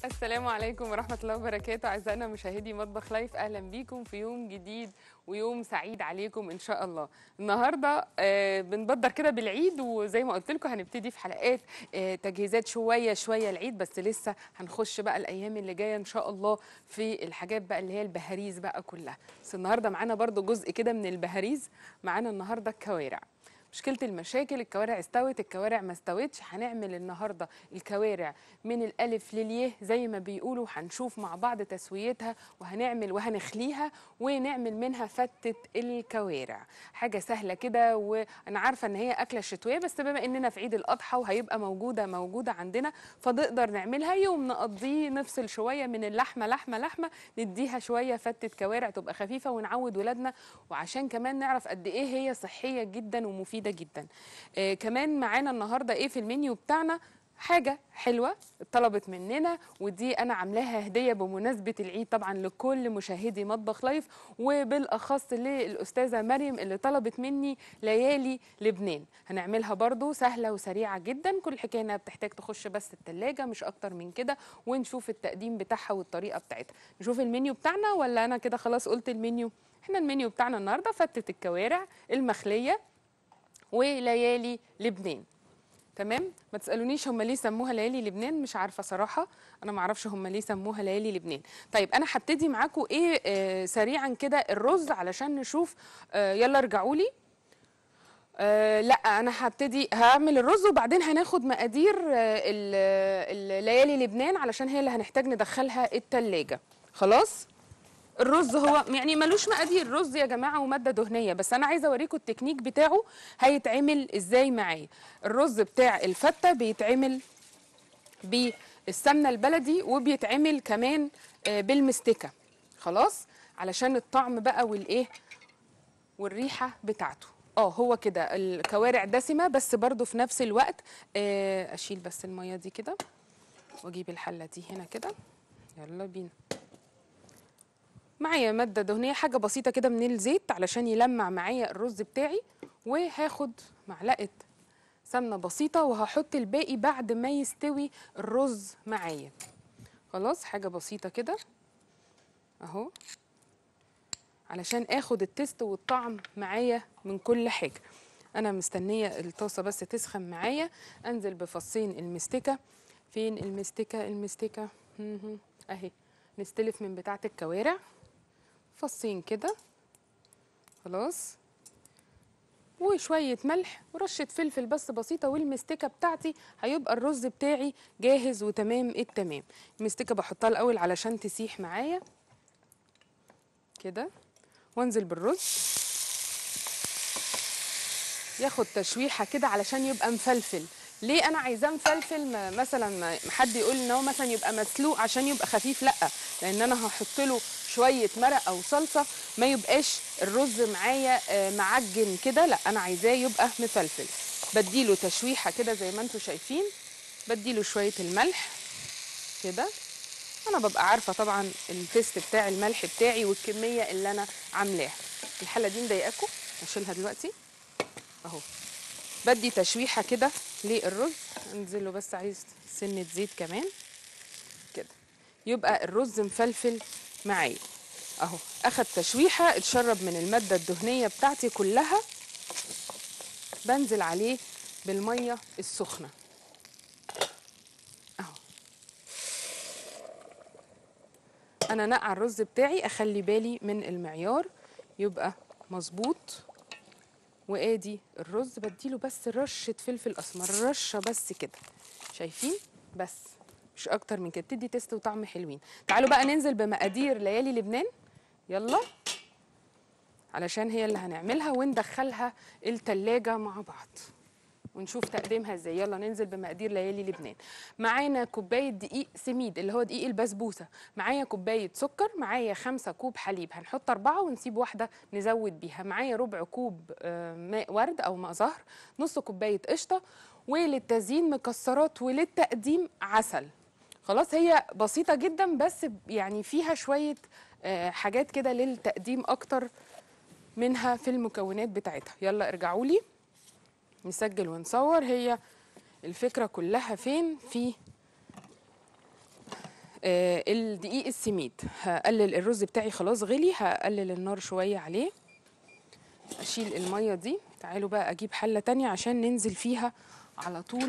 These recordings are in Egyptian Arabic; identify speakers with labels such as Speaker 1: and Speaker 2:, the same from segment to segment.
Speaker 1: السلام عليكم ورحمة الله وبركاته أعزائنا مشاهدي مطبخ لايف أهلا بيكم في يوم جديد ويوم سعيد عليكم إن شاء الله النهاردة آه، بنبدر كده بالعيد وزي ما قلت لكم هنبتدي في حلقات آه، تجهيزات شوية شوية العيد بس لسه هنخش بقى الأيام اللي جاية إن شاء الله في الحاجات بقى اللي هي البهاريز بقى كلها بس النهاردة معانا برضو جزء كده من البهاريز معانا النهاردة الكوارع مشكله المشاكل الكوارع استوت الكوارع ما استوتش هنعمل النهارده الكوارع من الالف لليه زي ما بيقولوا هنشوف مع بعض تسويتها وهنعمل وهنخليها ونعمل منها فتة الكوارع حاجة سهلة كده وأنا عارفة إن هي أكلة شتوية بس بما إننا في عيد الأضحى وهيبقى موجودة موجودة عندنا فنقدر نعملها يوم نقضيه نفصل شوية من اللحمة لحمة لحمة نديها شوية فتة كوارع تبقى خفيفة ونعود ولادنا وعشان كمان نعرف قد إيه هي صحية جدا ومفيدة جدا آه كمان معانا النهاردة إيه في المنيو بتاعنا حاجة حلوة طلبت مننا ودي أنا عاملاها هدية بمناسبة العيد طبعا لكل مشاهدي مطبخ لايف وبالأخص للأستاذة مريم اللي طلبت مني ليالي لبنان هنعملها برضو سهلة وسريعة جدا كل الحكاية إنها بتحتاج تخش بس التلاجة مش أكتر من كده ونشوف التقديم بتاعها والطريقة بتاعتها نشوف المنيو بتاعنا ولا أنا كده خلاص قلت المنيو احنا المنيو بتاعنا النهاردة فتة الكوارع المخلية وليالي لبنان تمام ما تسالونيش هم ليه سموها ليالي لبنان مش عارفه صراحه انا ما اعرفش هم ليه سموها ليالي لبنان طيب انا هبتدي معاكم ايه آه سريعا كده الرز علشان نشوف آه يلا ارجعوا لي آه لا انا هبتدي هعمل الرز وبعدين هناخد مقادير آه ال- الليالي لبنان علشان هي اللي هنحتاج ندخلها التلاجة خلاص الرز هو يعني ملوش مقادير رز يا جماعه وماده دهنيه بس انا عايزه اوريكم التكنيك بتاعه هيتعمل ازاي معايا الرز بتاع الفته بيتعمل بالسمنه البلدي وبيتعمل كمان آه، بالمستكه خلاص علشان الطعم بقى والايه والريحه بتاعته اه هو كده الكوارع دسمه بس برضو في نفس الوقت آه، اشيل بس الميه دي كده واجيب الحله دي هنا كده يلا بينا معايا ماده دهنيه حاجه بسيطه كده من الزيت علشان يلمع معايا الرز بتاعي وهاخد معلقه سمنه بسيطه وهحط الباقي بعد ما يستوي الرز معايا خلاص حاجه بسيطه كده اهو علشان اخد التست والطعم معايا من كل حاجه انا مستنيه الطاسه بس تسخن معايا انزل بفصين المستكه فين المستكه المستكه مهم. اهي نستلف من بتاعه الكوارع فصين كده خلاص وشوية ملح ورشة فلفل بس بسيطة والمستكة بتاعتي هيبقى الرز بتاعي جاهز وتمام التمام المستكة بحطها الأول علشان تسيح معايا كده وانزل بالرز ياخد تشويحة كده علشان يبقى مفلفل ليه انا عايزاه مفلفل ما- مثلا ما حد يقول ان هو مثلا يبقى مسلوق عشان يبقى خفيف لا لان انا هحط له شويه مرق او صلصه ما يبقاش الرز معايا آه، معجن كده لا انا عايزاه يبقى مفلفل بديله تشويحه كده زي ما انتم شايفين بديله شويه الملح كده انا ببقى عارفه طبعا التيست بتاع الملح بتاعي والكميه اللي انا عاملاها الحله دي مضايقاكم اشيلها دلوقتي اهو بدي تشويحه كده للرز انزله بس عايز سنه زيت كمان كده يبقى الرز مفلفل معايا اهو اخد تشويحه اتشرب من الماده الدهنيه بتاعتي كلها بنزل عليه بالميه السخنه اهو انا نقع الرز بتاعي اخلي بالي من المعيار يبقى مظبوط وادي الرز بديله بس رشه فلفل اسمر رشه بس كده شايفين بس مش اكتر من كده تدي تيست وطعم حلوين تعالوا بقى ننزل بمقادير ليالي لبنان يلا علشان هي اللي هنعملها وندخلها التلاجة مع بعض ونشوف تقديمها ازاي يلا ننزل بمقادير ليالي لبنان معانا كوبايه دقيق سميد اللي هو دقيق البسبوسه معايا كوبايه سكر معايا خمسة كوب حليب هنحط أربعة ونسيب واحدة نزود بيها معايا ربع كوب آه، ماء ورد أو ماء زهر نص كوبايه قشطة وللتزيين مكسرات وللتقديم عسل خلاص هي بسيطة جدا بس ب- يعني فيها شوية آه، حاجات كده للتقديم أكتر منها في المكونات بتاعتها يلا ارجعوا لي نسجل ونصور هي الفكرة كلها فين في آه الدقيق السميد هقلل الرز بتاعي خلاص غلي هقلل النار شويه عليه اشيل الميه دي تعالوا بقى اجيب حله تانية عشان ننزل فيها على طول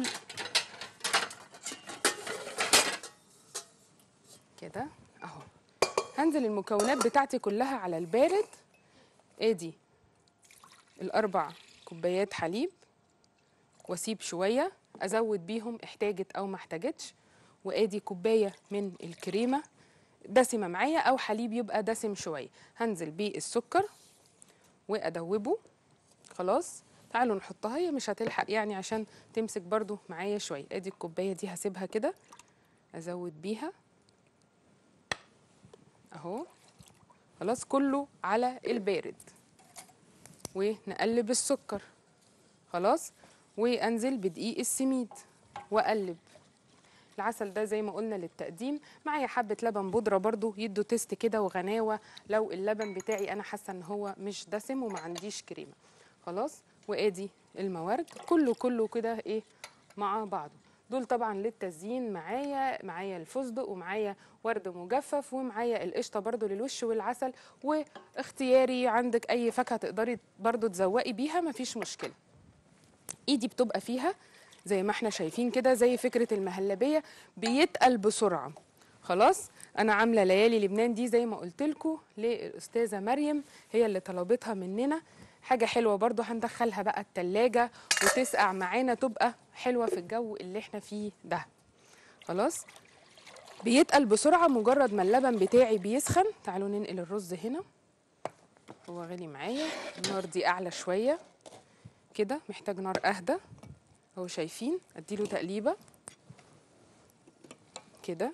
Speaker 1: كده اهو هنزل المكونات بتاعتي كلها على البارد ادي الاربع كوبايات حليب واسيب شويه ازود بيهم احتاجت او ما احتاجتش وادي كوبايه من الكريمه دسمه معايا او حليب يبقى دسم شويه هنزل بالسكر وادوبه خلاص تعالوا نحطها هي مش هتلحق يعني عشان تمسك برضو معايا شويه ادي الكوبايه دي هسيبها كده ازود بيها اهو خلاص كله على البارد ونقلب السكر خلاص وانزل بدقيق السميد واقلب العسل ده زي ما قلنا للتقديم معايا حبه لبن بودره برضو يدوا تيست كده وغناوه لو اللبن بتاعي انا حاسه ان هو مش دسم وما عنديش كريمه خلاص وادي الموارد كله كله كده ايه مع بعضه دول طبعا للتزيين معايا معايا الفستق ومعايا ورد مجفف ومعايا القشطه برضو للوش والعسل واختياري عندك اي فاكهه تقدري برضو تزوقي بيها مفيش مشكله ايدي بتبقى فيها زي ما احنا شايفين كده زي فكره المهلبيه بيتقل بسرعه خلاص انا عامله ليالي لبنان دي زي ما قلت لكم للاستاذه مريم هي اللي طلبتها مننا حاجه حلوه برضو هندخلها بقى التلاجة وتسقع معانا تبقى حلوه في الجو اللي احنا فيه ده خلاص بيتقل بسرعه مجرد ما اللبن بتاعي بيسخن تعالوا ننقل الرز هنا هو غالي معايا النار دي اعلى شويه كده محتاج نار اهدى اهو شايفين اديله تقليبه كده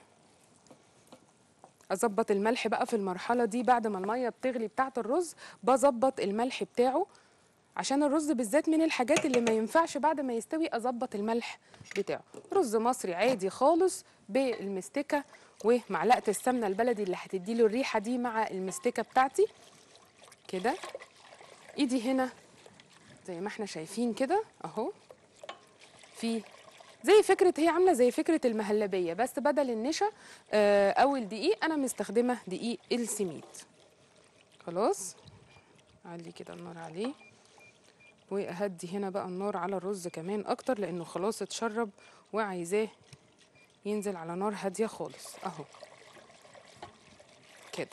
Speaker 1: اظبط الملح بقى في المرحله دي بعد ما الميه بتغلي بتاعه الرز بظبط الملح بتاعه عشان الرز بالذات من الحاجات اللي ما ينفعش بعد ما يستوي اظبط الملح بتاعه رز مصري عادي خالص بالمستكه ومعلقه السمنه البلدي اللي هتديله الريحه دي مع المستكه بتاعتي كده ايدي هنا زي ما احنا شايفين كده اهو في زي فكرة هي عاملة زي فكرة المهلبية بس بدل النشا آه، أو الدقيق أنا مستخدمة دقيق السميد خلاص علي كده النار عليه وأهدي هنا بقى النار على الرز كمان أكتر لأنه خلاص اتشرب وعايزاه ينزل على نار هادية خالص أهو كده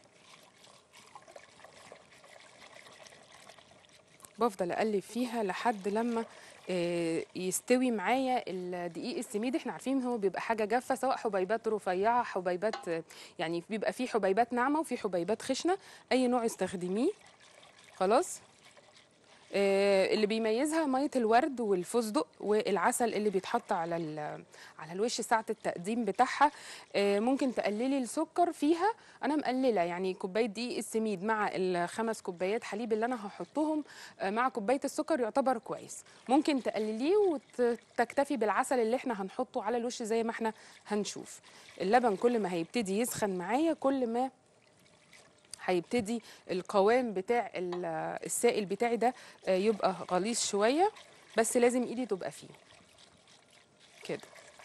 Speaker 1: بفضل اقلب فيها لحد لما آه، يستوي معايا الدقيق السميد احنا عارفين هو بيبقى حاجه جافه سواء حبيبات رفيعه حبيبات آه، يعني بيبقى فيه حبيبات ناعمه وفي حبيبات خشنه اي نوع استخدميه خلاص آه، اللي بيميزها ميه الورد والفستق والعسل اللي بيتحط على ال- على الوش ساعه التقديم بتاعها آه، ممكن تقللي السكر فيها انا مقلله يعني كوبايه دقيق السميد مع الخمس كوبايات حليب اللي انا هحطهم آه، مع كوبايه السكر يعتبر كويس ممكن تقلليه وتكتفي بالعسل اللي احنا هنحطه على الوش زي ما احنا هنشوف اللبن كل ما هيبتدي يسخن معايا كل ما هيبتدي القوام بتاع ال- السائل بتاعي ده آه، يبقى غليظ شويه بس لازم ايدي تبقى فيه كده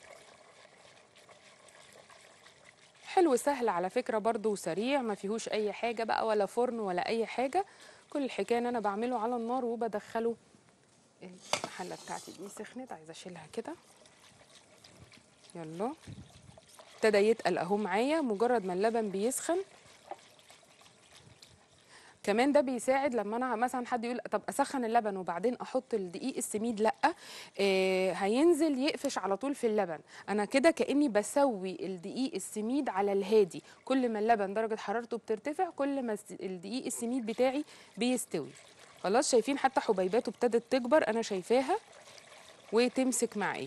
Speaker 1: حلو سهل على فكره برضو وسريع ما فيهوش اي حاجه بقى ولا فرن ولا اي حاجه كل الحكايه ان انا بعمله على النار وبدخله الحله بتاعتي دي سخنت عايزه اشيلها كده يلا ابتدى يتقل اهو معايا مجرد ما اللبن بيسخن كمان ده بيساعد لما انا مثلا حد يقول طب اسخن اللبن وبعدين احط الدقيق السميد لا آه هينزل يقفش على طول في اللبن انا كده كاني بسوي الدقيق السميد على الهادي كل ما اللبن درجه حرارته بترتفع كل ما الس- الدقيق السميد بتاعي بيستوي خلاص شايفين حتى حبيباته ابتدت تكبر انا شايفاها وتمسك معايا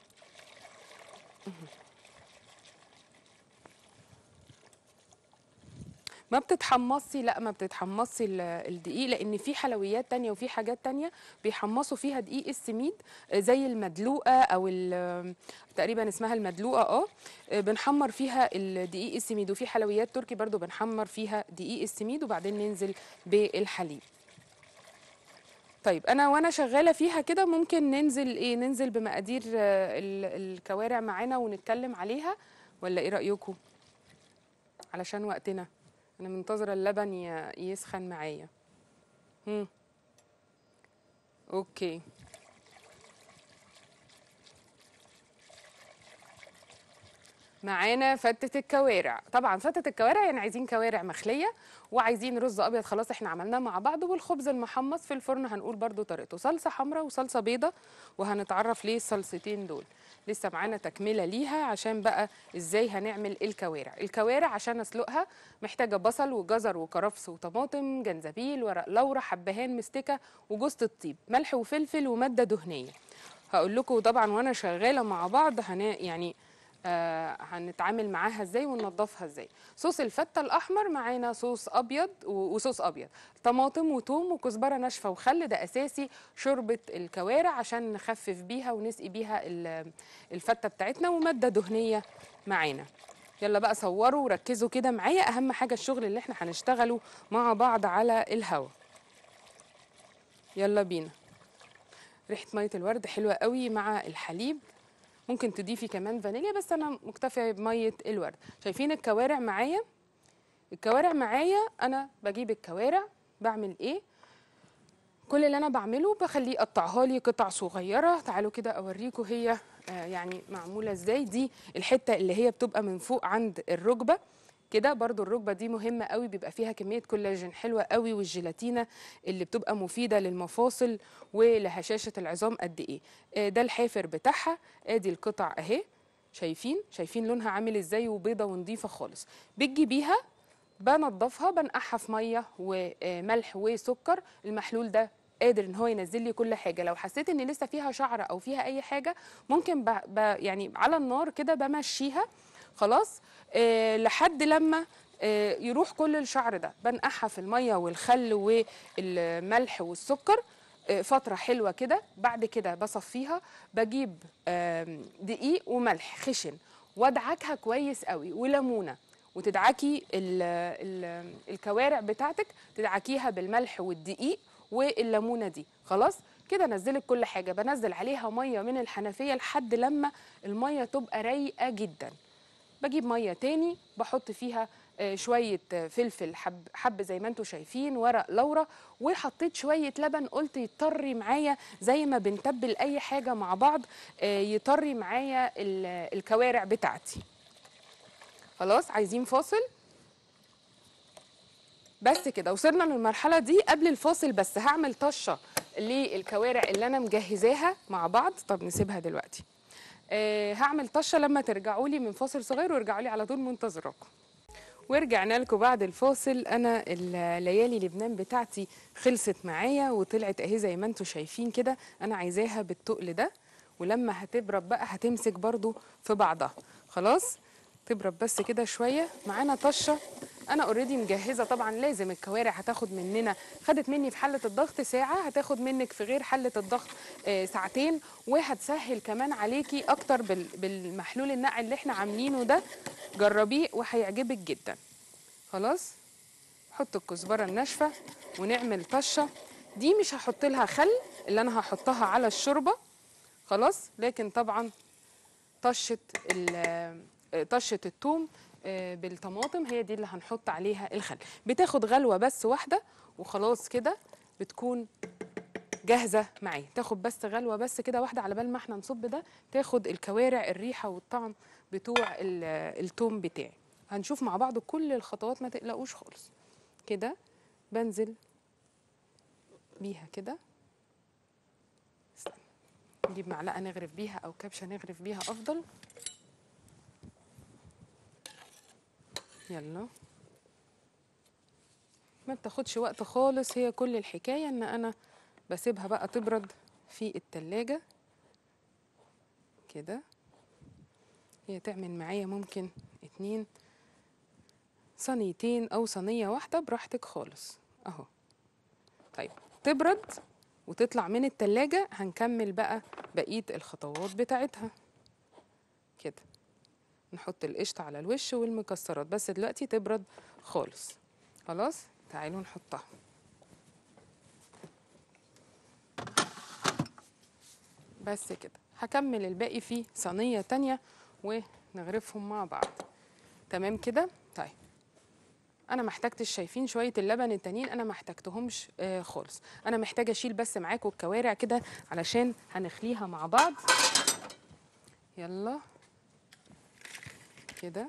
Speaker 1: ما بتتحمصي لا ما بتتحمصي ال- الدقيق لان في حلويات تانية وفي حاجات تانية بيحمصوا فيها دقيق السميد آه، زي المدلوقه او ال- تقريبا اسمها المدلوقه اه آه، بنحمر فيها الدقيق السميد وفي حلويات تركي برضو بنحمر فيها دقيق السميد وبعدين ننزل بالحليب طيب انا وانا شغاله فيها كده ممكن ننزل ايه ننزل بمقادير آه، ال- الكوارع معانا ونتكلم عليها ولا ايه رايكم علشان وقتنا انا منتظره اللبن ي- يسخن معايا هم. اوكي معانا فتة الكوارع طبعا فتة الكوارع يعني عايزين كوارع مخلية وعايزين رز ابيض خلاص احنا عملناه مع بعض والخبز المحمص في الفرن هنقول برضو طريقته صلصة حمراء وصلصة بيضة وهنتعرف ليه الصلصتين دول لسه معانا تكملة ليها عشان بقى ازاي هنعمل الكوارع الكوارع عشان اسلقها محتاجة بصل وجزر وكرفس وطماطم جنزبيل ورق لورا حبهان مستكة وجوزة الطيب ملح وفلفل ومادة دهنية هقول لكم طبعا وانا شغالة مع بعض هنا يعني آه هنتعامل معاها ازاي وننضفها ازاي صوص الفته الاحمر معانا صوص ابيض و- وصوص ابيض طماطم وتوم وكزبره ناشفه وخل ده اساسي شوربه الكوارع عشان نخفف بيها ونسقي بيها ال- الفته بتاعتنا وماده دهنيه معانا يلا بقى صوروا وركزوا كده معايا اهم حاجه الشغل اللي احنا هنشتغله مع بعض على الهوا يلا بينا ريحه ميه الورد حلوه قوي مع الحليب ممكن تضيفي كمان فانيليا بس انا مكتفيه بميه الورد شايفين الكوارع معايا الكوارع معايا انا بجيب الكوارع بعمل ايه كل اللي انا بعمله بخليه يقطعها لي قطع صغيره تعالوا كده اوريكم هي آه، يعني معموله ازاي دي الحته اللي هي بتبقى من فوق عند الركبه كده برضو الركبه دي مهمه قوي بيبقى فيها كميه كولاجين حلوه قوي والجيلاتينه اللي بتبقى مفيده للمفاصل ولهشاشه العظام قد ايه آه، ده الحافر بتاعها ادي القطع اهي شايفين شايفين لونها عامل ازاي وبيضه ونضيفه خالص بتجيبيها بنضفها بنقعها في ميه وملح وسكر المحلول ده قادر ان هو ينزل لي كل حاجه لو حسيت ان لسه فيها شعر او فيها اي حاجه ممكن ب... ب... يعني على النار كده بمشيها خلاص آه لحد لما آه يروح كل الشعر ده بنقعها في الميه والخل والملح والسكر آه، فترة حلوة كده بعد كده بصفيها بجيب آم، دقيق وملح خشن وادعكها كويس قوي وليمونة وتدعكي ال ال الكوارع بتاعتك تدعكيها بالملح والدقيق والليمونة دي خلاص كده نزلت كل حاجة بنزل عليها مية من الحنفية لحد لما المية تبقى رايقة جدا بجيب ميه تاني بحط فيها آه، شويه آه، فلفل حب حب زي ما انتم شايفين ورق لورا وحطيت شويه لبن قلت يطري معايا زي ما بنتبل اي حاجه مع بعض آه، يطري معايا ال- الكوارع بتاعتي خلاص عايزين فاصل بس كده وصلنا للمرحله دي قبل الفاصل بس هعمل طشه للكوارع اللي انا مجهزاها مع بعض طب نسيبها دلوقتي آه هعمل طشه لما ترجعوا لي من فاصل صغير وارجعوا لي على طول منتظراكم ورجعنا لكم بعد الفاصل انا الليالي لبنان بتاعتي خلصت معايا وطلعت اهي زي ما انتم شايفين كده انا عايزاها بالتقل ده ولما هتبرد بقى هتمسك برضو في بعضها خلاص تبرد بس كده شويه معانا طشه انا اوريدي مجهزه طبعا لازم الكوارع هتاخد مننا خدت مني في حله الضغط ساعه هتاخد منك في غير حله الضغط آه، ساعتين وهتسهل كمان عليكي اكتر بال- بالمحلول النقع اللي احنا عاملينه ده جربيه وهيعجبك جدا خلاص حط الكزبره الناشفه ونعمل طشه دي مش هحط لها خل اللي انا هحطها على الشوربه خلاص لكن طبعا طشه ال- طشه الثوم آه، بالطماطم هي دي اللي هنحط عليها الخل بتاخد غلوه بس واحده وخلاص كده بتكون جاهزه معايا تاخد بس غلوه بس كده واحده على بال ما احنا نصب ده تاخد الكوارع الريحه والطعم بتوع ال- التوم بتاعي هنشوف مع بعض كل الخطوات ما تقلقوش خالص كده بنزل بيها كده استنى. نجيب معلقه نغرف بيها او كبشه نغرف بيها افضل يلا ما بتاخدش وقت خالص هي كل الحكايه ان انا بسيبها بقى تبرد في التلاجة كده هي تعمل معايا ممكن اتنين صينيتين او صينيه واحده براحتك خالص اهو طيب تبرد وتطلع من التلاجة هنكمل بقى بقيه الخطوات بتاعتها كده نحط القشطة على الوش والمكسرات بس دلوقتي تبرد خالص خلاص تعالوا نحطها بس كده هكمل الباقي في صينية تانية نغرفهم مع بعض تمام كده طيب انا ما احتاجتش شايفين شويه اللبن التانيين انا ما احتاجتهمش آه خالص انا محتاجه اشيل بس معاكم الكوارع كده علشان هنخليها مع بعض يلا كده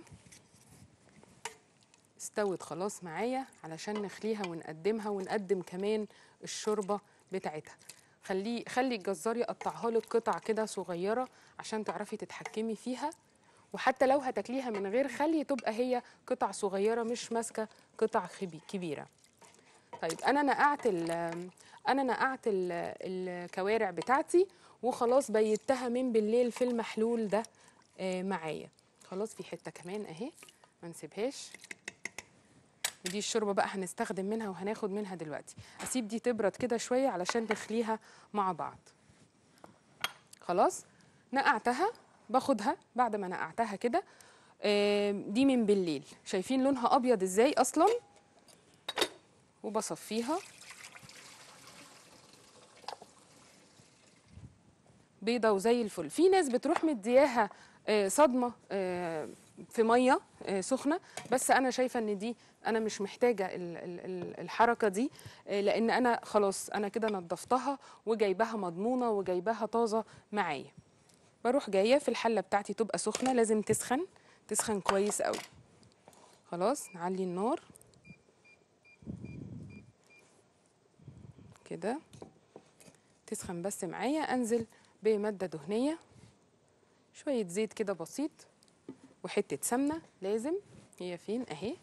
Speaker 1: استوت خلاص معايا علشان نخليها ونقدمها ونقدم كمان الشوربه بتاعتها خليه خلي الجزار يقطعها لك قطع كده صغيره عشان تعرفي تتحكمي فيها وحتى لو هتاكليها من غير خلي تبقى هي قطع صغيره مش ماسكه قطع خبي- كبيره طيب انا نقعت ال- انا نقعت ال- الكوارع بتاعتي وخلاص بيتها من بالليل في المحلول ده آه، معايا خلاص في حته كمان اهي ما نسيبهاش ودي الشوربه بقى هنستخدم منها وهناخد منها دلوقتي اسيب دي تبرد كده شويه علشان نخليها مع بعض خلاص نقعتها باخدها بعد ما نقعتها كده آم، دي من بالليل شايفين لونها ابيض ازاي اصلا وبصفيها بيضه وزي الفل في ناس بتروح مدياها آه، صدمه آه، في ميه آه، سخنه بس انا شايفه ان دي انا مش محتاجه ال- ال- ال- الحركه دي آه، لان انا خلاص انا كده نضفتها وجايباها مضمونه وجايباها طازه معايا بروح جايه في الحله بتاعتي تبقى سخنه لازم تسخن تسخن كويس قوي خلاص نعلي النار كده تسخن بس معايا انزل بماده دهنيه شويه زيت كده بسيط وحته سمنه لازم هي فين اهي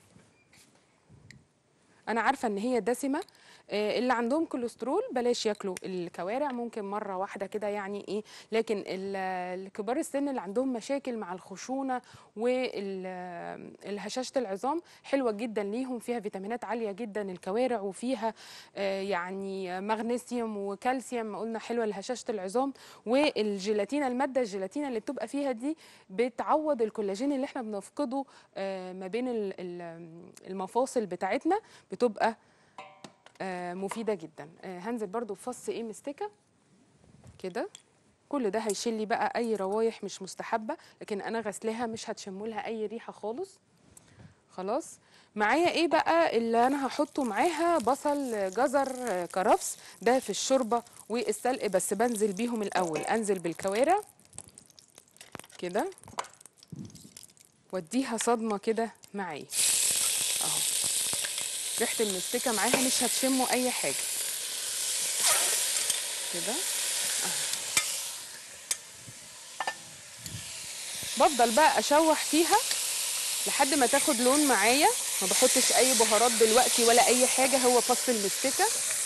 Speaker 1: انا عارفه ان هي دسمه آه، اللي عندهم كوليسترول بلاش ياكلوا الكوارع ممكن مره واحده كده يعني ايه لكن ال- الكبار السن اللي عندهم مشاكل مع الخشونه والهشاشه العظام حلوه جدا ليهم فيها فيتامينات عاليه جدا الكوارع وفيها آه، يعني مغنيسيوم وكالسيوم قلنا حلوه لهشاشه العظام والجيلاتين الماده الجيلاتين اللي بتبقى فيها دي بتعوض الكولاجين اللي احنا بنفقده آه، ما بين ال- ال- المفاصل بتاعتنا بتبقى آه، مفيده جدا آه، هنزل برضو بفص ايه مستكه كده كل ده هيشيل لي بقى اي روايح مش مستحبه لكن انا غسلها مش هتشموا لها اي ريحه خالص خلاص معايا ايه بقى اللي انا هحطه معاها بصل جزر آه، كرفس ده في الشوربه والسلق بس بنزل بيهم الاول انزل بالكوارع كده واديها صدمه كده معايا اهو ريحه المستكه معاها مش هتشموا اي حاجه كده اهو بفضل بقى اشوح فيها لحد ما تاخد لون معايا ما بحطش اي بهارات دلوقتي ولا اي حاجه هو فص المستكه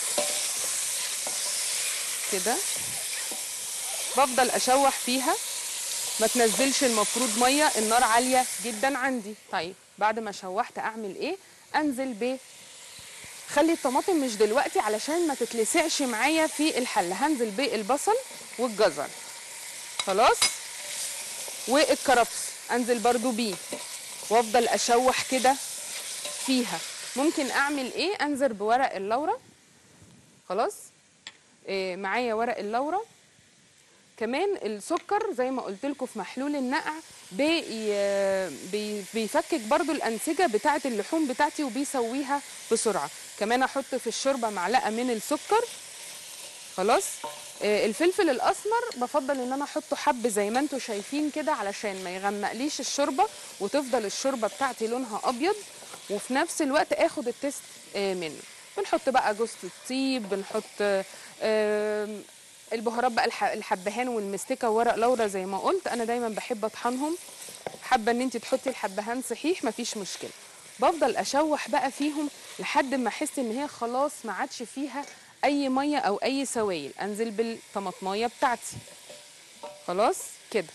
Speaker 1: كده بفضل اشوح فيها ما تنزلش المفروض ميه النار عاليه جدا عندي طيب بعد ما شوحت اعمل ايه انزل ب خلي الطماطم مش دلوقتي علشان ما تتلسعش معايا في الحله هنزل بالبصل والجزر خلاص والكرفس انزل برضو بيه وافضل اشوح كده فيها ممكن اعمل ايه انزل بورق اللورة خلاص إيه معايا ورق اللورة كمان السكر زي ما قلت لكم في محلول النقع بي بي بيفكك برضو الانسجه بتاعه اللحوم بتاعتي وبيسويها بسرعه كمان احط في الشوربه معلقه من السكر خلاص آه، الفلفل الاسمر بفضل ان انا احطه حب زي ما انتم شايفين كده علشان ما يغمقليش الشوربه وتفضل الشوربه بتاعتي لونها ابيض وفي نفس الوقت اخد التست آه، منه بنحط بقى جوز الطيب بنحط آه، آم، البهارات بقى الح- الحبهان والمستكه وورق لورا زي ما قلت انا دايما بحب اطحنهم حابه ان انت تحطي الحبهان صحيح مفيش مشكله بفضل اشوح بقى فيهم لحد ما احس ان هي خلاص ما عادش فيها اي ميه او اي سوائل انزل بالطماطمايه بتاعتي خلاص كده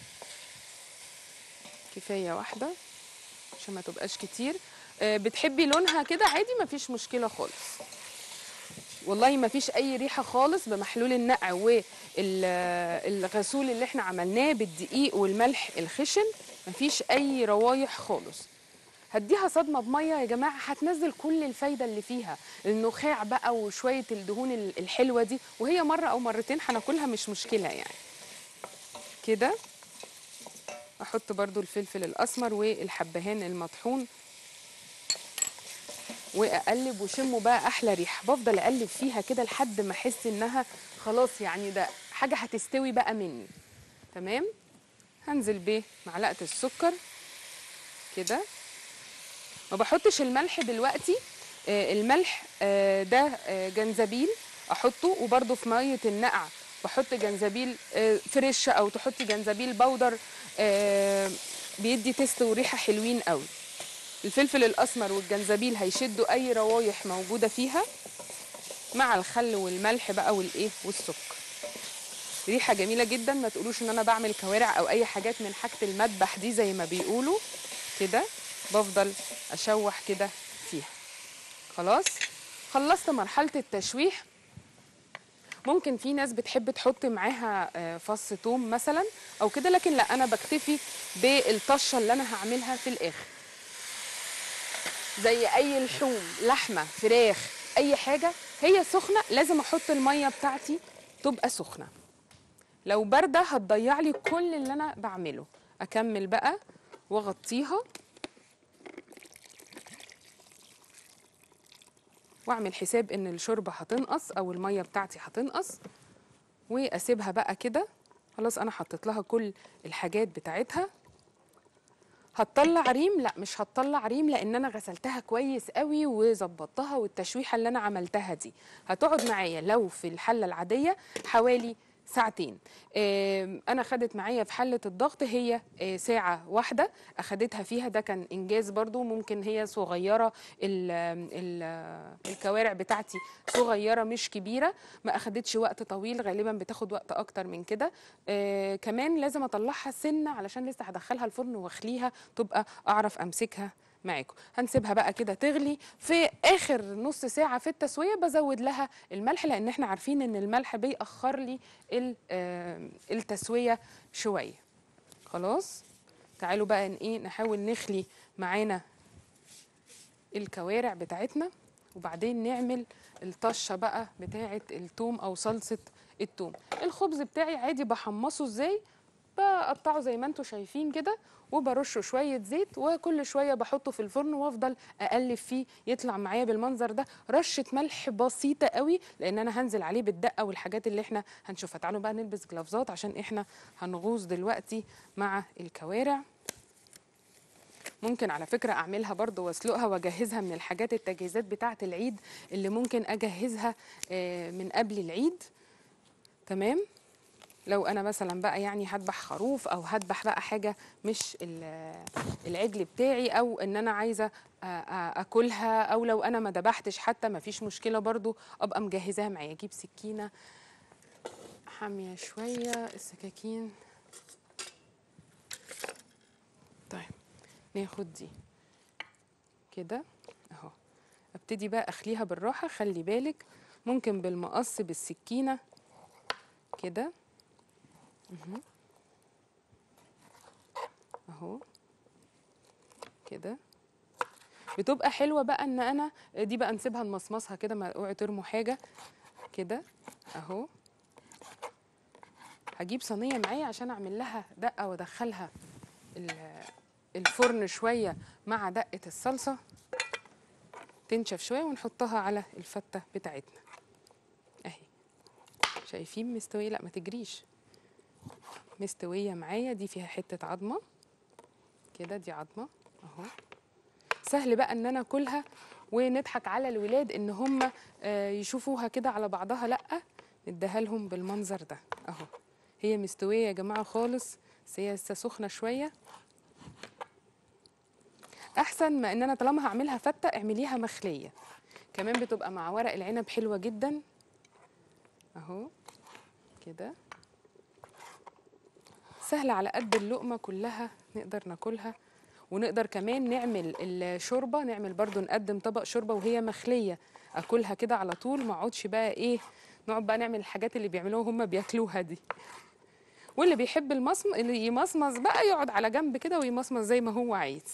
Speaker 1: كفايه واحده عشان ما تبقاش كتير آه، بتحبي لونها كده عادي مفيش مشكله خالص والله ما فيش اي ريحه خالص بمحلول النقع والغسول اللي احنا عملناه بالدقيق والملح الخشن ما فيش اي روايح خالص هديها صدمه بميه يا جماعه هتنزل كل الفايده اللي فيها النخاع بقى وشويه الدهون ال- الحلوه دي وهي مره او مرتين هناكلها مش مشكله يعني كده احط برضو الفلفل الاسمر والحبهان المطحون واقلب وشموا بقى احلى ريحه بفضل اقلب فيها كده لحد ما احس انها خلاص يعني ده حاجه هتستوي بقى مني تمام هنزل بمعلقه السكر كده ما بحطش الملح دلوقتي آه الملح آه ده آه جنزبيل احطه وبرده في ميه النقع بحط جنزبيل آه فريش او تحطي جنزبيل بودر آه بيدي تيست وريحه حلوين قوي الفلفل الاسمر والجنزبيل هيشدوا اي روايح موجوده فيها مع الخل والملح بقى والايه والسكر ريحه جميله جدا ما تقولوش ان انا بعمل كوارع او اي حاجات من حاجه المذبح دي زي ما بيقولوا كده بفضل اشوح كده فيها خلاص خلصت مرحله التشويح ممكن في ناس بتحب تحط معاها آه، فص توم مثلا او كده لكن لا انا بكتفي بالطشه اللي انا هعملها في الاخر زي اي لحوم لحمه فراخ اي حاجه هي سخنه لازم احط الميه بتاعتي تبقى سخنه لو بارده هتضيع لي كل اللي انا بعمله اكمل بقى واغطيها واعمل حساب ان الشوربه هتنقص او الميه بتاعتي هتنقص واسيبها بقى كده خلاص انا حطيت لها كل الحاجات بتاعتها هتطلع ريم لا مش هتطلع ريم لان انا غسلتها كويس قوي وظبطتها والتشويحه اللي انا عملتها دي هتقعد معايا لو في الحله العاديه حوالي ساعتين آم، انا خدت معايا في حله الضغط هي آه، ساعه واحده اخدتها فيها ده كان انجاز برضو ممكن هي صغيره ال ال الكوارع بتاعتي صغيره مش كبيره ما اخدتش وقت طويل غالبا بتاخد وقت اكتر من كده آه كمان لازم اطلعها سنه علشان لسه هدخلها الفرن واخليها تبقى اعرف امسكها معاكم هنسيبها بقى كده تغلي في اخر نص ساعه في التسويه بزود لها الملح لان احنا عارفين ان الملح بيأخر لي ال- آه، التسويه شويه خلاص تعالوا بقى ن- ايه نحاول نخلي معانا الكوارع بتاعتنا وبعدين نعمل الطشه بقى بتاعه التوم او صلصه التوم الخبز بتاعي عادي بحمصه ازاي بقطعه زي ما انتم شايفين كده وبرشه شويه زيت وكل شويه بحطه في الفرن وافضل اقلب فيه يطلع معايا بالمنظر ده رشه ملح بسيطه قوي لان انا هنزل عليه بالدقه والحاجات اللي احنا هنشوفها تعالوا بقى نلبس جلافزات عشان احنا هنغوص دلوقتي مع الكوارع ممكن على فكرة أعملها برضو وأسلقها وأجهزها من الحاجات التجهيزات بتاعة العيد اللي ممكن أجهزها آه، من قبل العيد تمام لو أنا مثلا بقى يعني هذبح خروف أو هذبح بقى حاجة مش ال- العجل بتاعي أو إن أنا عايزة آ- آ- أكلها أو لو أنا ما ذبحتش حتى ما فيش مشكلة برضو أبقى مجهزاها معايا أجيب سكينة حامية شوية السكاكين طيب ناخد دي كده اهو ابتدي بقى اخليها بالراحه خلي بالك ممكن بالمقص بالسكينه كده مهم. اهو كده بتبقى حلوه بقى ان انا دي بقى نسيبها نمصمصها كده ما اوعي ترموا حاجه كده اهو هجيب صينيه معايا عشان اعمل لها دقه وادخلها ال- الفرن شويه مع دقه الصلصه تنشف شويه ونحطها على الفته بتاعتنا اهي شايفين مستويه لا ما تجريش مستويه معايا دي فيها حته عظمه كده دي عظمه اهو سهل بقى ان انا اكلها ونضحك على الولاد ان هم آه، يشوفوها كده على بعضها لا نديها لهم بالمنظر ده اهو هي مستويه يا جماعه خالص بس هي لسه سخنه شويه احسن ما ان انا طالما هعملها فته اعمليها مخليه كمان بتبقى مع ورق العنب حلوه جدا اهو كده سهله على قد اللقمه كلها نقدر ناكلها ونقدر كمان نعمل الشوربه نعمل برضو نقدم طبق شوربه وهي مخليه اكلها كده على طول ما اقعدش بقى ايه نقعد بقى نعمل الحاجات اللي بيعملوها هم بياكلوها دي واللي بيحب المصم اللي يمصمص بقى يقعد على جنب كده ويمصمص زي ما هو عايز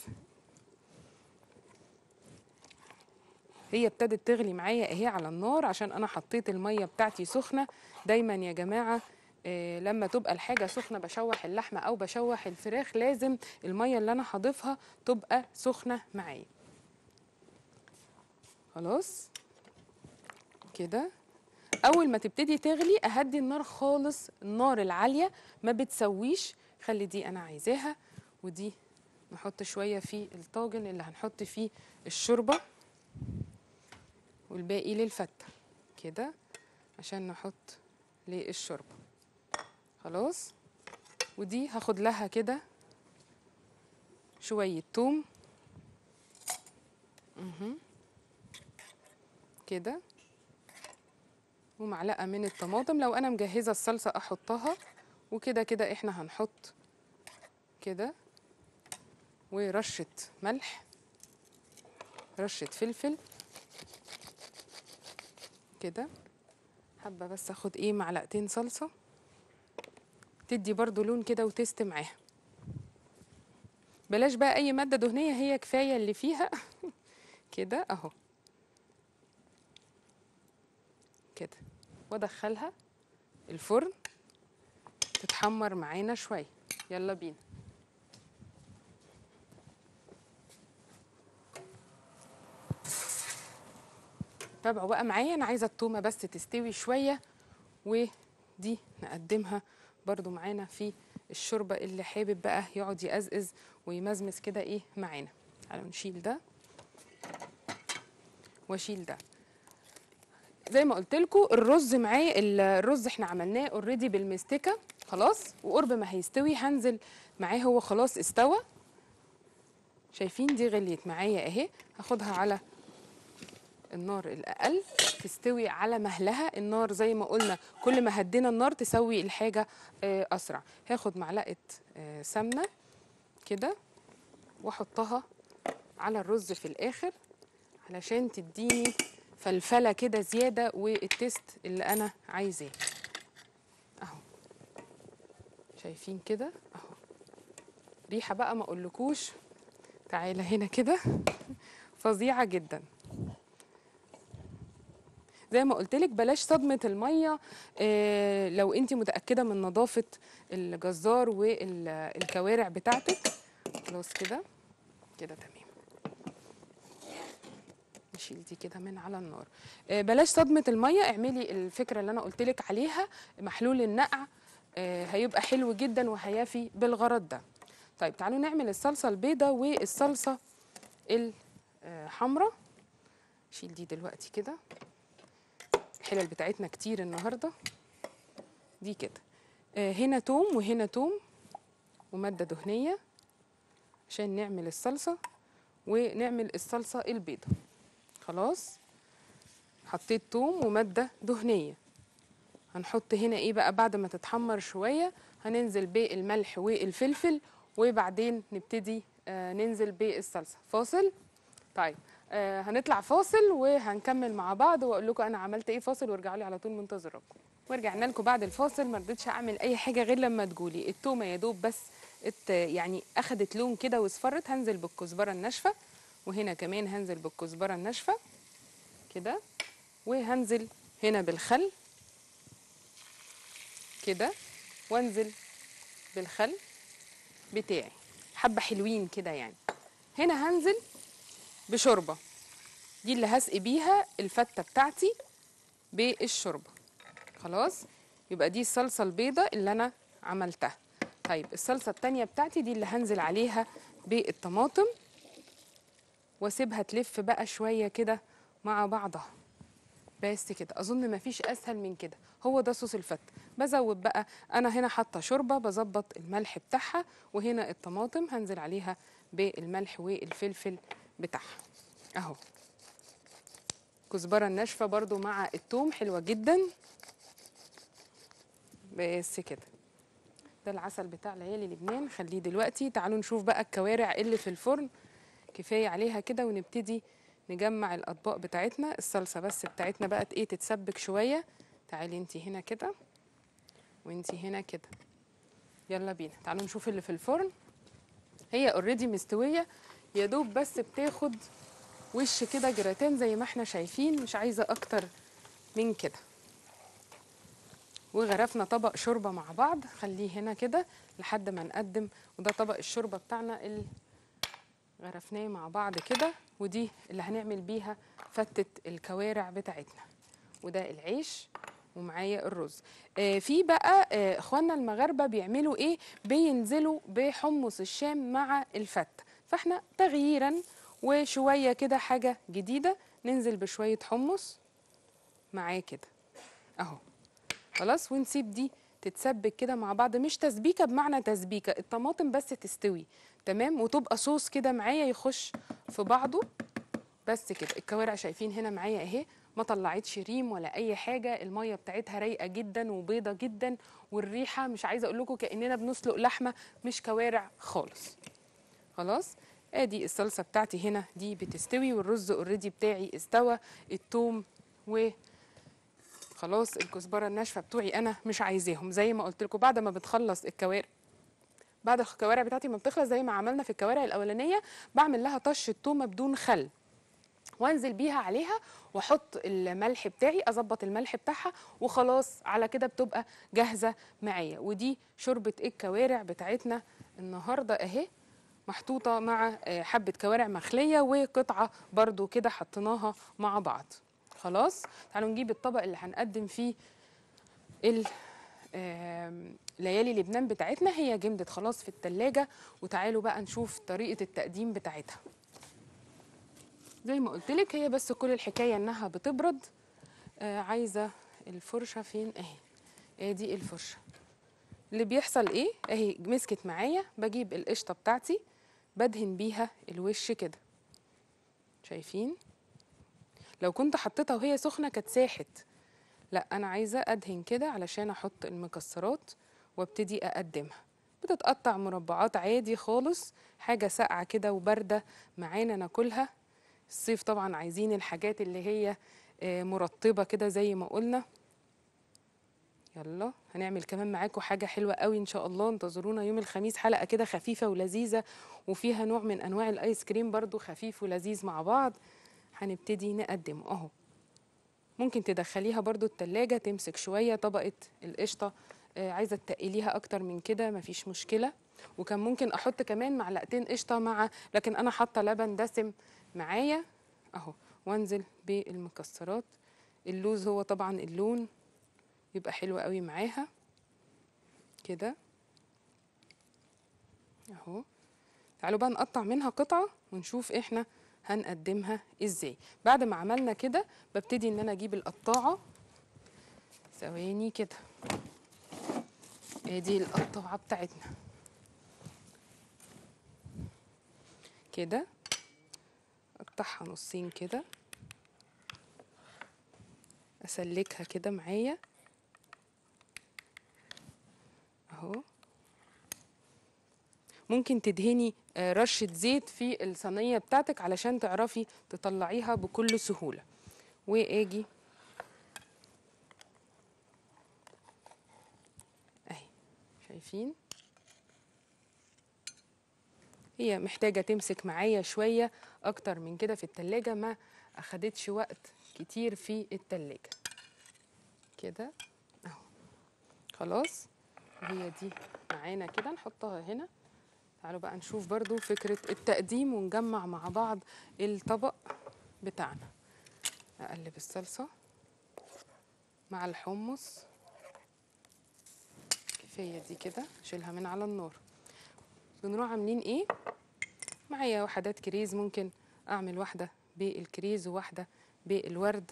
Speaker 1: هي ابتدت تغلي معايا اهي على النار عشان انا حطيت الميه بتاعتي سخنه دايما يا جماعه آه، لما تبقى الحاجه سخنه بشوح اللحمه او بشوح الفراخ لازم الميه اللي انا هضيفها تبقى سخنه معايا خلاص كده اول ما تبتدي تغلي اهدي النار خالص النار العاليه ما بتسويش خلي دي انا عايزاها ودي نحط شويه في الطاجن اللي هنحط فيه الشوربه والباقي للفته كده عشان نحط للشوربه خلاص ودي هاخد لها كده شويه توم مهم. كده ومعلقه من الطماطم لو انا مجهزه الصلصه احطها وكده كده احنا هنحط كده ورشه ملح رشه فلفل كده حابه بس اخد ايه معلقتين صلصه تدي برضو لون كده وتست معاها بلاش بقى اي ماده دهنيه هي كفايه اللي فيها كده اهو كده وادخلها الفرن تتحمر معانا شويه يلا بينا تابعوا بقى معايا انا عايزه التومه بس تستوي شويه ودي نقدمها برضو معانا في الشوربه اللي حابب بقى يقعد يقزقز ويمزمز كده ايه معانا تعالوا نشيل ده واشيل ده زي ما قلت لكم الرز معاه الرز احنا عملناه اوريدي بالمستكه خلاص وقرب ما هيستوي هنزل معاه هو خلاص استوى شايفين دي غليت معايا اهي هاخدها على النار الاقل تستوي على مهلها النار زي ما قلنا كل ما هدينا النار تسوي الحاجه آه، اسرع هاخد معلقه آه، سمنه كده واحطها على الرز في الاخر علشان تديني فلفله كده زياده والتيست اللي انا عايزاه اهو شايفين كده اهو ريحه بقى ما اقولكوش تعالى هنا كده فظيعه جدا زي ما قلت لك بلاش صدمه الميه آه، لو انت متاكده من نظافه الجزار والكوارع بتاعتك خلاص كده كده تمام نشيل دي كده من على النار آه، بلاش صدمه الميه اعملي الفكره اللي انا قلت لك عليها محلول النقع آه، هيبقى حلو جدا وهيافي بالغرض ده طيب تعالوا نعمل الصلصه البيضاء والصلصه الحمراء شيل دي دلوقتي كده الحلل بتاعتنا كتير النهارده دي كده آه، هنا توم وهنا توم وماده دهنيه عشان نعمل الصلصه ونعمل الصلصه البيضاء خلاص حطيت توم وماده دهنيه هنحط هنا ايه بقى بعد ما تتحمر شويه هننزل بالملح والفلفل وبعدين نبتدي آه ننزل بالصلصه فاصل طيب آه هنطلع فاصل وهنكمل مع بعض واقول لكم انا عملت ايه فاصل وارجعوا لي على طول منتظراكم ورجعنا لكم بعد الفاصل ما رضيتش اعمل اي حاجه غير لما تقولي التومه يا دوب بس ات يعني اخدت لون كده واصفرت هنزل بالكزبره الناشفه وهنا كمان هنزل بالكزبره الناشفه كده وهنزل هنا بالخل كده وانزل بالخل بتاعي حبه حلوين كده يعني هنا هنزل بشوربه دي اللي هسقي بيها الفته بتاعتي بالشوربه خلاص يبقى دي الصلصه البيضه اللي انا عملتها طيب الصلصه التانية بتاعتي دي اللي هنزل عليها بالطماطم واسيبها تلف بقى شويه كده مع بعضها بس كده اظن مفيش اسهل من كده هو ده صوص الفت بزود بقى انا هنا حاطه شوربه بظبط الملح بتاعها وهنا الطماطم هنزل عليها بالملح والفلفل بتاعها اهو كزبره الناشفه برضو مع التوم حلوه جدا بس كده ده العسل بتاع ليالي لبنان خليه دلوقتي تعالوا نشوف بقى الكوارع اللي في الفرن كفايه عليها كده ونبتدي نجمع الاطباق بتاعتنا الصلصه بس بتاعتنا بقت ايه تتسبك شويه تعالي انتي هنا كده وانتي هنا كده يلا بينا تعالوا نشوف اللي في الفرن هي اوريدي مستويه يا دوب بس بتاخد وش كده جراتان زي ما احنا شايفين مش عايزه اكتر من كده وغرفنا طبق شوربه مع بعض خليه هنا كده لحد ما نقدم وده طبق الشوربه بتاعنا اللي غرفناه مع بعض كده ودي اللي هنعمل بيها فتة الكوارع بتاعتنا وده العيش ومعايا الرز آه في بقى آه اخواننا المغاربه بيعملوا ايه بينزلوا بحمص الشام مع الفته فاحنا تغييرا وشويه كده حاجه جديده ننزل بشويه حمص معاه كده اهو خلاص ونسيب دي تتسبك كده مع بعض مش تسبيكه بمعنى تسبيكه الطماطم بس تستوي تمام وتبقى صوص كده معايا يخش في بعضه بس كده الكوارع شايفين هنا معايا اهي ما طلعتش ريم ولا اي حاجه الميه بتاعتها رايقه جدا وبيضه جدا والريحه مش عايزه اقول لكم كاننا بنسلق لحمه مش كوارع خالص خلاص ادي الصلصه بتاعتي هنا دي بتستوي والرز اوريدي بتاعي استوى التوم و خلاص الكزبره الناشفه بتوعي انا مش عايزاهم زي ما قلت لكم بعد ما بتخلص الكوارع بعد الكوارع بتاعتي ما بتخلص زي ما عملنا في الكوارع الاولانيه بعمل لها طشه تومه بدون خل وانزل بيها عليها واحط الملح بتاعي اظبط الملح بتاعها وخلاص على كده بتبقى جاهزه معايا ودي شوربه الكوارع بتاعتنا النهارده اهي محطوطه مع آه، حبه كوارع مخليه وقطعه برضو كده حطيناها مع بعض خلاص تعالوا نجيب الطبق اللي هنقدم فيه ال آم، ليالي لبنان بتاعتنا هي جمدت خلاص في التلاجة وتعالوا بقى نشوف طريقة التقديم بتاعتها زي ما قلت لك هي بس كل الحكاية انها بتبرد آه عايزة الفرشة فين اهي ادي الفرشة اللي بيحصل ايه اهي مسكت معايا بجيب القشطة بتاعتي بدهن بيها الوش كده شايفين لو كنت حطيتها وهي سخنة كانت ساحت لا انا عايزه ادهن كده علشان احط المكسرات وابتدي اقدمها بتتقطع مربعات عادي خالص حاجه ساقعه كده وبارده معانا ناكلها الصيف طبعا عايزين الحاجات اللي هي آه، مرطبه كده زي ما قلنا يلا هنعمل كمان معاكم حاجه حلوه قوي ان شاء الله انتظرونا يوم الخميس حلقه كده خفيفه ولذيذه وفيها نوع من انواع الايس كريم برضو خفيف ولذيذ مع بعض هنبتدي نقدمه اهو ممكن تدخليها برضو التلاجة تمسك شوية طبقة القشطة آه، عايزة تقليها أكتر من كده مفيش مشكلة وكان ممكن أحط كمان معلقتين قشطة مع لكن أنا حاطة لبن دسم معايا أهو وأنزل بالمكسرات اللوز هو طبعا اللون يبقى حلو قوي معاها كده أهو تعالوا بقى نقطع منها قطعة ونشوف إحنا هنقدمها ازاي بعد ما عملنا كده ببتدي ان انا اجيب القطاعه ثواني كده ادي القطاعه بتاعتنا كده اقطعها نصين كده اسلكها كده معايا اهو ممكن تدهني آه، رشة زيت في الصينية بتاعتك علشان تعرفي تطلعيها بكل سهولة واجي اهي شايفين هي محتاجة تمسك معايا شوية أكتر من كده في التلاجة ما أخدتش وقت كتير في التلاجة كده أهو خلاص هي دي معانا كده نحطها هنا تعالوا بقى نشوف برضو فكرة التقديم ونجمع مع بعض الطبق بتاعنا أقلب الصلصة مع الحمص كفاية دي كده أشيلها من على النار بنروح عاملين إيه معايا وحدات كريز ممكن أعمل واحدة بالكريز وواحدة بالورد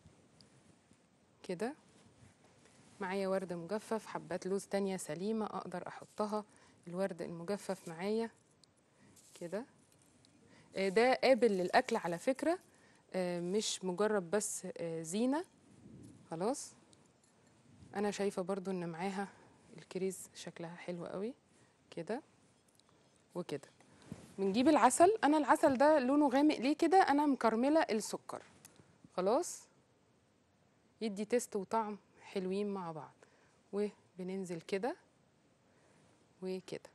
Speaker 1: كده معايا ورد مجفف حبات لوز تانية سليمة أقدر أحطها الورد المجفف معايا كده آه، ده قابل للأكل على فكرة آه، مش مجرد بس آه، زينة خلاص أنا شايفة برضو إن معاها الكريز شكلها حلو قوي كده وكده بنجيب العسل أنا العسل ده لونه غامق ليه كده أنا مكرملة السكر خلاص يدي تيست وطعم حلوين مع بعض وبننزل كده وكده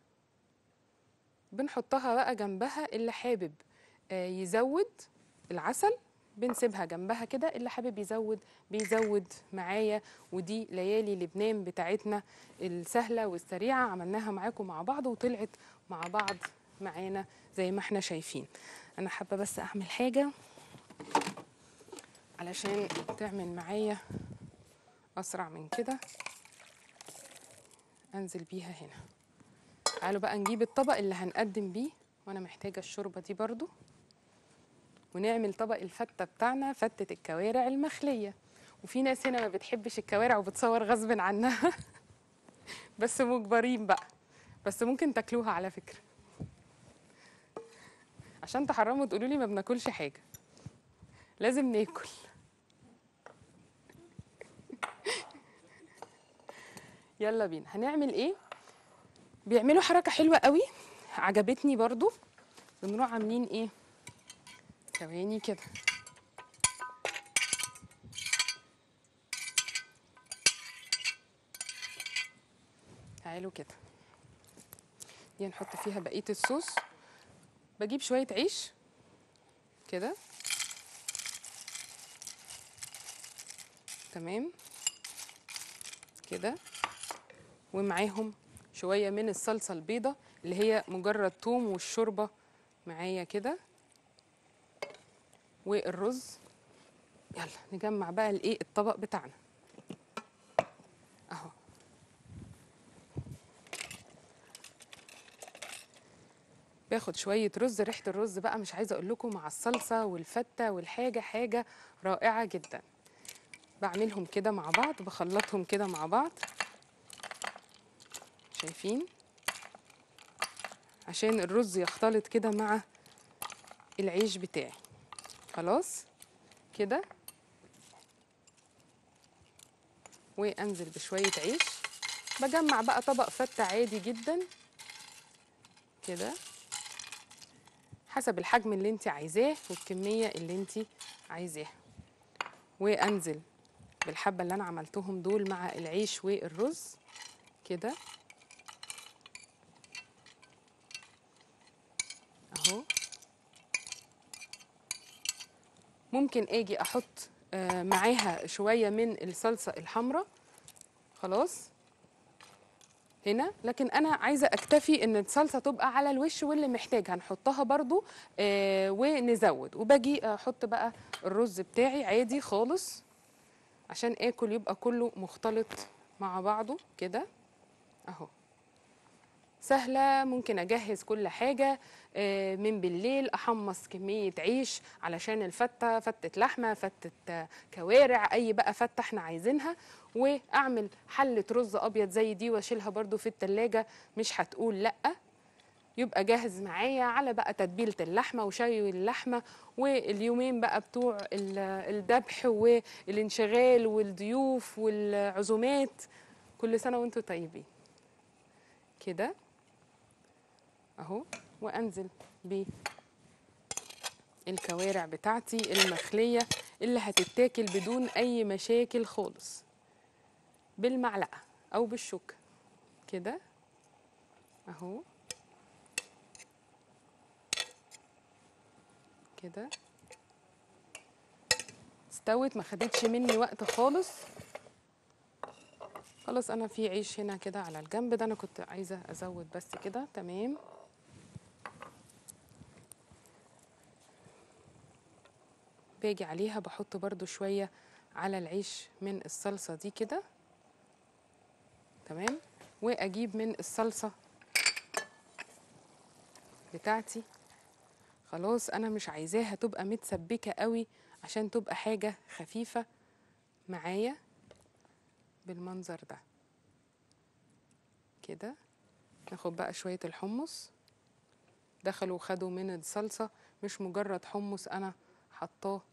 Speaker 1: بنحطها بقى جنبها اللي حابب آه، يزود العسل بنسيبها جنبها كده اللي حابب يزود بيزود معايا ودي ليالي لبنان بتاعتنا السهله والسريعه عملناها معاكم مع بعض وطلعت مع بعض معانا زي ما احنا شايفين انا حابه بس اعمل حاجه علشان تعمل معايا اسرع من كده انزل بيها هنا تعالوا بقى نجيب الطبق اللي هنقدم بيه وانا محتاجه الشوربه دي برضو ونعمل طبق الفته بتاعنا فته الكوارع المخليه وفي ناس هنا ما بتحبش الكوارع وبتصور غصب عنها بس مجبرين بقى بس ممكن تاكلوها على فكره عشان تحرموا تقولوا لي ما بناكلش حاجه لازم ناكل يلا بينا هنعمل ايه بيعملوا حركه حلوه قوي عجبتني برضو بنروح عاملين ايه ثواني كده تعالوا كده دي نحط فيها بقيه الصوص بجيب شويه عيش كده تمام كده ومعاهم شويه من الصلصه البيضه اللي هي مجرد توم والشوربه معايا كده والرز يلا نجمع بقى الايه الطبق بتاعنا اهو باخد شويه رز ريحه الرز بقى مش عايزه اقول لكم مع الصلصه والفته والحاجه حاجه رائعه جدا بعملهم كده مع بعض بخلطهم كده مع بعض شايفين عشان الرز يختلط كده مع العيش بتاعي خلاص كده وانزل بشويه عيش بجمع بقى طبق فته عادي جدا كده حسب الحجم اللي انت عايزاه والكميه اللي انت عايزاها وانزل بالحبه اللي انا عملتهم دول مع العيش والرز كده اهو ممكن اجي احط آه، معاها شويه من الصلصه الحمراء خلاص هنا لكن انا عايزه اكتفي ان الصلصه تبقى على الوش واللي محتاج هنحطها برضو آه ونزود وباجي احط بقى الرز بتاعي عادي خالص عشان اكل يبقى كله مختلط مع بعضه كده اهو سهلة ممكن أجهز كل حاجة آه، من بالليل أحمص كمية عيش علشان الفتة فتة لحمة فتة آه، كوارع أي بقى فتة احنا عايزينها وأعمل حلة رز أبيض زي دي وأشيلها برضو في التلاجة مش هتقول لأ يبقى جاهز معايا على بقى تتبيلة اللحمة وشوي اللحمة واليومين بقى بتوع ال- الذبح والانشغال والضيوف والعزومات كل سنة وانتم طيبين كده اهو وانزل بالكوارع بتاعتي المخليه اللي هتتاكل بدون اي مشاكل خالص بالمعلقه او بالشوكه كده اهو كده استوت ما خدتش مني وقت خالص خلاص انا في عيش هنا كده على الجنب ده انا كنت عايزه ازود بس كده تمام باجي عليها بحط برضو شويه على العيش من الصلصه دي كده تمام واجيب من الصلصه بتاعتي خلاص انا مش عايزاها تبقى متسبكه قوي عشان تبقى حاجه خفيفه معايا بالمنظر ده كده ناخد بقى شوية الحمص دخلوا وخدوا من الصلصة مش مجرد حمص أنا حطاه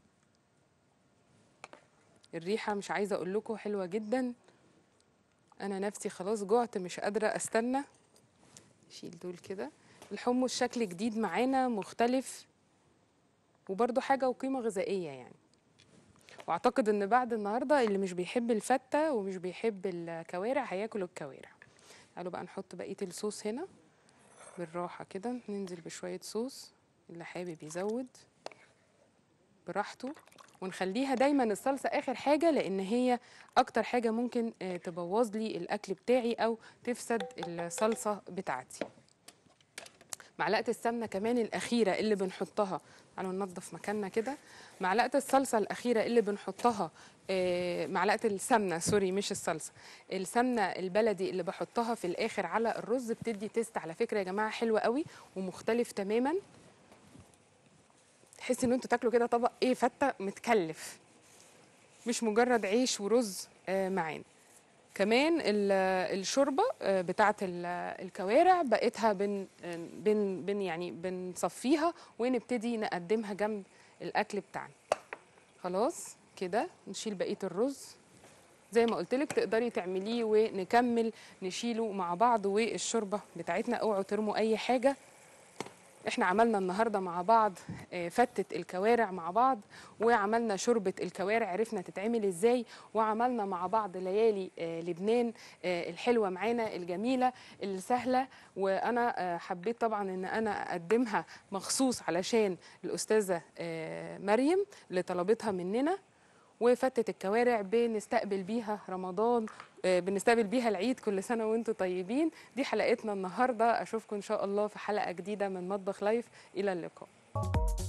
Speaker 1: الريحة مش عايزة أقول لكم حلوة جدا أنا نفسي خلاص جعت مش قادرة أستنى شيل دول كده الحمص شكل جديد معانا مختلف وبرضه حاجة وقيمة غذائية يعني واعتقد ان بعد النهارده اللي مش بيحب الفته ومش بيحب الكوارع هياكل الكوارع تعالوا بقى نحط بقيه الصوص هنا بالراحه كده ننزل بشويه صوص اللي حابب يزود براحته ونخليها دايما الصلصه اخر حاجه لان هي اكتر حاجه ممكن آه، تبوظ لي الاكل بتاعي او تفسد الصلصه بتاعتي معلقه السمنه كمان الاخيره اللي بنحطها تعالوا ننظف مكاننا كده معلقه الصلصه الاخيره اللي بنحطها آه، معلقه السمنه سوري مش الصلصه السمنه البلدي اللي بحطها في الاخر على الرز بتدي تيست على فكره يا جماعه حلوه قوي ومختلف تماما تحس ان انتوا تاكلوا كده طبق ايه فته متكلف مش مجرد عيش ورز آه، معانا كمان ال- الشوربه آه، بتاعه ال- الكوارع بقيتها بن آه، بن بن يعني بنصفيها ونبتدي نقدمها جنب الاكل بتاعنا خلاص كده نشيل بقيه الرز زي ما قلت لك تقدري تعمليه ونكمل نشيله مع بعض والشوربه بتاعتنا اوعوا ترموا اي حاجه احنا عملنا النهارده مع بعض آه، فتة الكوارع مع بعض وعملنا شوربة الكوارع عرفنا تتعمل ازاي وعملنا مع بعض ليالي آه، لبنان آه، الحلوة معانا الجميلة السهلة وانا آه، حبيت طبعا ان انا اقدمها مخصوص علشان الاستاذة آه، مريم اللي طلبتها مننا وفتة الكوارع بنستقبل بيها رمضان آه، بنستقبل بيها العيد كل سنة وانتم طيبين دي حلقتنا النهاردة أشوفكم إن شاء الله في حلقة جديدة من مطبخ لايف إلى اللقاء